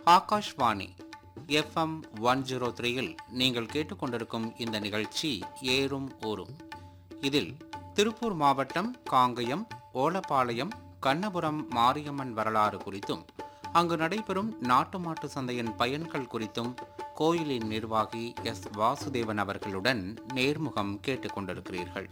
Akashvani FM one zero த்ரீயில் நீங்கள் கேட்டுக்கொண்டிருக்கும் இந்த நிகழ்ச்சி ஏறும் ஊரும் இதில் திருப்பூர் மாவட்டம் காங்கயம் ஓலப்பாளையம் கண்ணபுரம் மாரியம்மன் வரலாறு குறித்தும் அங்கு நடைபெறும் நாட்டு மாட்டு சந்தையின் பயன்கள் குறித்தும் கோயிலின் நிர்வாகி எஸ் வாசுதேவன் அவர்களுடன் நேர்முகம் கேட்டுக்கொண்டிருக்கிறீர்கள்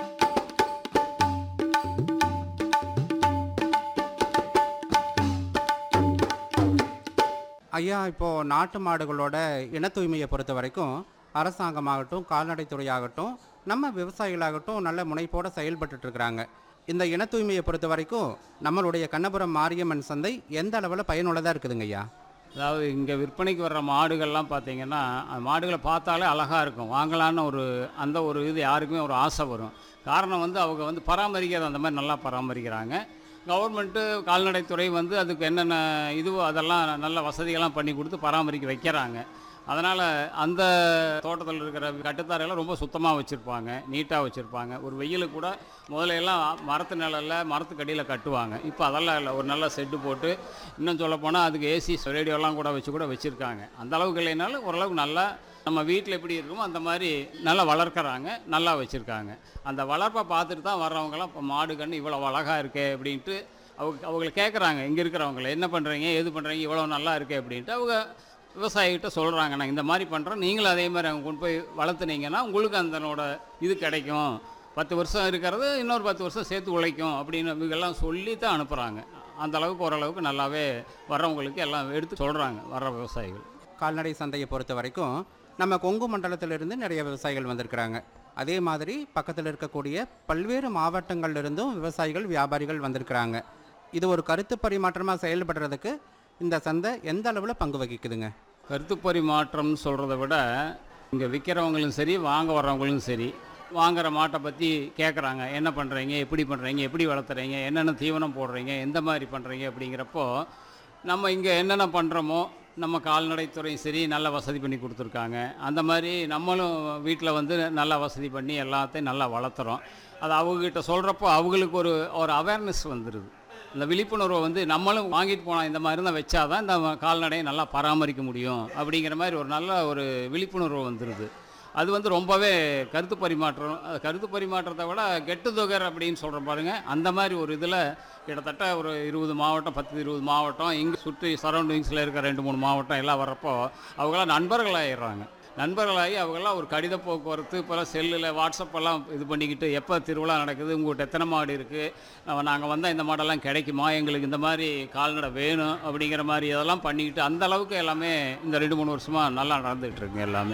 ஐயா இப்போ நாட்டு மாடுகளோட இன தூய்மையை பொறுத்த வரைக்கும் அரசாங்கமாகட்டும் கால்நடைத்துறையாகட்டும் நம்ம விவசாயிகளாகட்டும் நல்ல முனைப்போட செயல்பட்டுட்டு இருக்கிறாங்க இந்த இன தூய்மையை பொறுத்த வரைக்கும் நம்மளுடைய கண்ணபுரம் மாரியம்மன் சந்தை எந்த அளவில் பயனுள்ளதாக இருக்குதுங்க ஐயா அதாவது இங்கே விற்பனைக்கு வர்ற மாடுகள்லாம் பார்த்தீங்கன்னா அந்த மாடுகளை பார்த்தாலே அழகாக இருக்கும் வாங்கலான்னு ஒரு அந்த ஒரு இது யாருக்குமே ஒரு ஆசை வரும் காரணம் வந்து அவங்க வந்து பராமரிக்கிறது அந்த மாதிரி நல்லா பராமரிக்கிறாங்க கவர்மெண்ட்டு கால்நடைத்துறை வந்து அதுக்கு என்னென்ன இதுவோ அதெல்லாம் நல்ல வசதிகள்லாம் பண்ணி கொடுத்து பராமரிக்க வைக்கிறாங்க அதனால் அந்த தோட்டத்தில் இருக்கிற கட்டுத்தாரையெல்லாம் ரொம்ப சுத்தமாக வச்சுருப்பாங்க நீட்டாக வச்சுருப்பாங்க ஒரு வெயிலுக்கு கூட முதல்ல எல்லாம் மரத்து நிழலில் மரத்துக்கடியில் கட்டுவாங்க இப்போ அதெல்லாம் இல்லை ஒரு நல்ல செட்டு போட்டு இன்னும் சொல்லப்போனால் அதுக்கு ஏசி ரேடியோலாம் கூட வச்சு கூட வச்சுருக்காங்க அந்த அளவுக்கு இல்லைனாலும் ஓரளவுக்கு நல்லா நம்ம வீட்டில் எப்படி இருக்குமோ அந்த மாதிரி நல்லா வளர்க்குறாங்க நல்லா வச்சுருக்காங்க அந்த வளர்ப்பை பார்த்துட்டு தான் வர்றவங்கலாம் இப்போ மாடு கன்று இவ்வளோ அழகாக இருக்கே அப்படின்ட்டு அவங்க அவங்களை கேட்குறாங்க இங்கே இருக்கிறவங்கள என்ன பண்ணுறீங்க எது பண்ணுறீங்க இவ்வளோ நல்லா இருக்கே அப்படின்ட்டு அவங்க விவசாயிகிட்ட சொல்கிறாங்க நான் இந்த மாதிரி பண்ணுறோம் நீங்களும் அதே மாதிரி அவங்க கொண்டு போய் வளர்த்துனீங்கன்னா உங்களுக்கு அதனோட இது கிடைக்கும் பத்து வருஷம் இருக்கிறது இன்னொரு பத்து வருஷம் சேர்த்து உழைக்கும் அப்படின்னு இவங்கெல்லாம் சொல்லி தான் அனுப்புகிறாங்க அந்த அளவுக்கு ஓரளவுக்கு நல்லாவே வர்றவங்களுக்கு எல்லாம் எடுத்து சொல்கிறாங்க வர்ற விவசாயிகள் கால்நடை சந்தையை பொறுத்த வரைக்கும் நம்ம கொங்கு மண்டலத்திலிருந்து நிறைய விவசாயிகள் வந்திருக்கிறாங்க அதே மாதிரி பக்கத்தில் இருக்கக்கூடிய பல்வேறு மாவட்டங்கள்ல இருந்தும் விவசாயிகள் வியாபாரிகள் வந்திருக்கிறாங்க இது ஒரு கருத்து பரிமாற்றமாக செயல்படுறதுக்கு இந்த சந்தை எந்த அளவில் பங்கு வகிக்குதுங்க கருத்து பரிமாற்றம்னு சொல்கிறத விட இங்கே விற்கிறவங்களும் சரி வாங்க வர்றவங்களும் சரி வாங்குற மாட்டை பற்றி கேட்குறாங்க என்ன பண்ணுறீங்க எப்படி பண்ணுறீங்க எப்படி வளர்த்துறீங்க என்னென்ன தீவனம் போடுறீங்க எந்த மாதிரி பண்ணுறீங்க அப்படிங்கிறப்போ நம்ம இங்கே என்னென்ன பண்ணுறோமோ நம்ம கால்நடைத்துறையும் சரி நல்ல வசதி பண்ணி கொடுத்துருக்காங்க அந்த மாதிரி நம்மளும் வீட்டில் வந்து நல்லா வசதி பண்ணி எல்லாத்தையும் நல்லா வளர்த்துறோம் அது அவங்ககிட்ட சொல்கிறப்போ அவங்களுக்கு ஒரு ஒரு அவேர்னஸ் வந்துடுது இந்த விழிப்புணர்வை வந்து நம்மளும் வாங்கிட்டு போனால் இந்த மாதிரி தான் வச்சாதான் இந்த கால்நடையை நல்லா பராமரிக்க முடியும் அப்படிங்கிற மாதிரி ஒரு நல்ல ஒரு விழிப்புணர்வு வந்துடுது அது வந்து ரொம்பவே கருத்து பரிமாற்றம் அது கருத்து பரிமாற்றத்தை விட கெட்டு தொகர் அப்படின்னு சொல்கிற பாருங்க அந்த மாதிரி ஒரு இதில் கிட்டத்தட்ட ஒரு இருபது மாவட்டம் பத்து இருபது மாவட்டம் இங்கே சுற்றி சரௌண்டிங்ஸில் இருக்க ரெண்டு மூணு மாவட்டம் எல்லாம் வர்றப்போ அவங்களாம் நண்பர்களாகிடுறாங்க நண்பர்களாகி அவங்கெல்லாம் ஒரு கடித போக்குவரத்து இப்போலாம் செல்லில் வாட்ஸ்அப்பெல்லாம் இது பண்ணிக்கிட்டு எப்போ திருவிழா நடக்குது உங்கள்கிட்ட எத்தனை மாடு இருக்குது நாங்கள் வந்தால் இந்த மாடெல்லாம் கிடைக்குமா எங்களுக்கு இந்த மாதிரி கால்நடை வேணும் அப்படிங்கிற மாதிரி இதெல்லாம் பண்ணிக்கிட்டு அந்த அளவுக்கு எல்லாமே இந்த ரெண்டு மூணு வருஷமாக நல்லா நடந்துகிட்டு இருக்குங்க எல்லாமே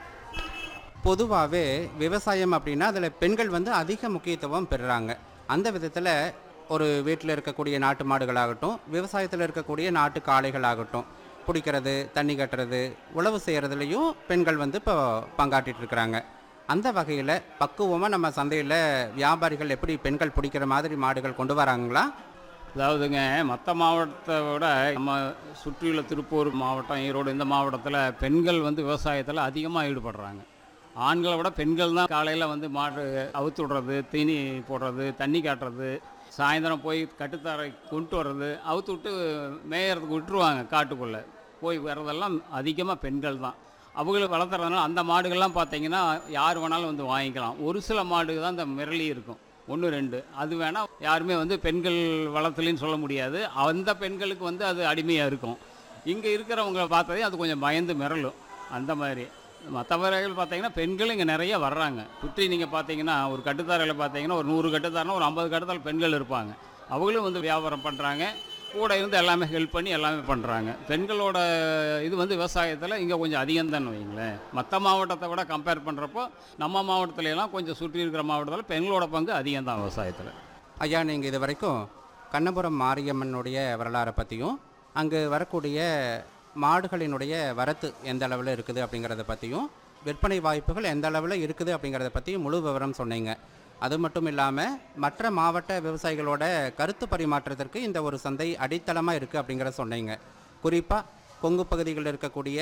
பொதுவாகவே விவசாயம் அப்படின்னா அதில் பெண்கள் வந்து அதிக முக்கியத்துவம் பெறுறாங்க அந்த விதத்தில் ஒரு வீட்டில் இருக்கக்கூடிய நாட்டு மாடுகளாகட்டும் விவசாயத்தில் இருக்கக்கூடிய நாட்டு காளைகளாகட்டும் பிடிக்கிறது தண்ணி கட்டுறது உழவு செய்கிறதுலையும் பெண்கள் வந்து இப்போ பங்காற்றிட்டு இருக்கிறாங்க அந்த வகையில் பக்குவமாக நம்ம சந்தையில் வியாபாரிகள் எப்படி பெண்கள் பிடிக்கிற மாதிரி மாடுகள் கொண்டு வராங்களா அதாவதுங்க மற்ற மாவட்டத்தை விட நம்ம சுற்றியுள்ள திருப்பூர் மாவட்டம் ஈரோடு இந்த மாவட்டத்தில் பெண்கள் வந்து விவசாயத்தில் அதிகமாக ஈடுபடுறாங்க ஆண்களை விட பெண்கள் தான் காலையில் வந்து மாடு அவுத்து விடுறது தீனி போடுறது தண்ணி காட்டுறது சாயந்தரம் போய் கட்டுத்தாரை கொண்டு வர்றது அவுத்து விட்டு மேயறதுக்கு விட்டுருவாங்க காட்டுக்குள்ளே போய் வர்றதெல்லாம் அதிகமாக பெண்கள் தான் அவங்களுக்கு வளர்த்துறதுனால அந்த மாடுகள்லாம் பார்த்தீங்கன்னா யார் வேணாலும் வந்து வாங்கிக்கலாம் ஒரு சில மாடு தான் இந்த மிரளி இருக்கும் ஒன்று ரெண்டு அது வேணால் யாருமே வந்து பெண்கள் வளர்த்தலின்னு சொல்ல முடியாது அந்த பெண்களுக்கு வந்து அது அடிமையாக இருக்கும் இங்கே இருக்கிறவங்க பார்த்ததே அது கொஞ்சம் பயந்து மிரளும் அந்த மாதிரி மற்றவர்கள் பார்த்தீங்கன்னா பெண்கள் இங்கே நிறைய வர்றாங்க சுற்றி நீங்கள் பார்த்தீங்கன்னா ஒரு கட்டுத்தாரையில் பார்த்தீங்கன்னா ஒரு நூறு கட்டுத்தாரனா ஒரு ஐம்பது கட்டுத்தார பெண்கள் இருப்பாங்க அவங்களும் வந்து வியாபாரம் பண்ணுறாங்க கூட இருந்து எல்லாமே ஹெல்ப் பண்ணி எல்லாமே பண்ணுறாங்க பெண்களோட இது வந்து விவசாயத்தில் இங்கே கொஞ்சம் அதிகம் தான் வைங்களேன் மற்ற மாவட்டத்தை விட கம்பேர் பண்ணுறப்போ நம்ம மாவட்டத்துல எல்லாம் கொஞ்சம் சுற்றி இருக்கிற மாவட்டத்தில் பெண்களோட பங்கு அதிகம் தான் விவசாயத்தில் ஐயா நீங்கள் இது வரைக்கும் கண்ணபுரம் மாரியம்மனுடைய வரலாறை பற்றியும் அங்கு வரக்கூடிய மாடுகளினுடைய வரத்து எந்த அளவில் இருக்குது அப்படிங்கிறத பற்றியும் விற்பனை வாய்ப்புகள் எந்த அளவில் இருக்குது அப்படிங்கிறத பற்றியும் முழு விவரம் சொன்னீங்க அது மட்டும் இல்லாமல் மற்ற மாவட்ட விவசாயிகளோட கருத்து பரிமாற்றத்திற்கு இந்த ஒரு சந்தை அடித்தளமாக இருக்குது அப்படிங்கிற சொன்னீங்க குறிப்பாக கொங்கு பகுதிகளில் இருக்கக்கூடிய